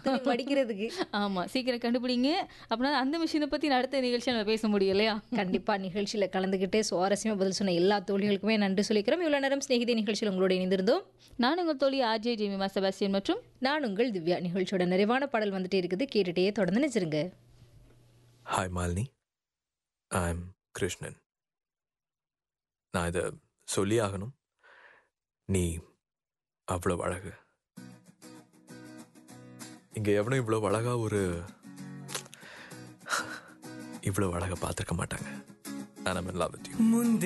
துணி மடிக்கிறதுக்கு ஆமா சீக்கிரம் கண்டுபிடிங்க அப்படின்னா அந்த மிஷினை பத்தி அடுத்த நிகழ்ச்சியில் நம்ம பேச முடியும் இல்லையா கண்டிப்பா நிகழ்ச்சியில கலந்துக்கிட்டு சுவாரஸ்யமா பதில் சொன்ன எல்லா தோழிகளுக்குமே நன்றி சொல்லிக்கிறோம் இவ்வளவு நேரம் ஸ்நேகிதை நிகழ்ச்சியில் உங்களோட இணைந்திருந்தோம் நான் உங்கள் தோழி ஆர்ஜே ஜெமிமா செபாஸ்டியன் மற்றும் நான் உங்கள் திவ்யா நிகழ்ச்சியோட நிறைவான பாடல் வந்துட்டே இருக்குது கேட்டுட்டே தொடர்ந்து நினைச்சிருங்க ஹாய் மாலினி ஐம் கிருஷ்ணன் நான் இதை சொல்லி ஆகணும் நீ அவ்வளோ அழகு இங்கே எவனும் இவ்வளோ அழகா ஒரு இவ்வளோ அழகை பார்த்துருக்க மாட்டாங்க நான் லவ் வித் யூ முந்தி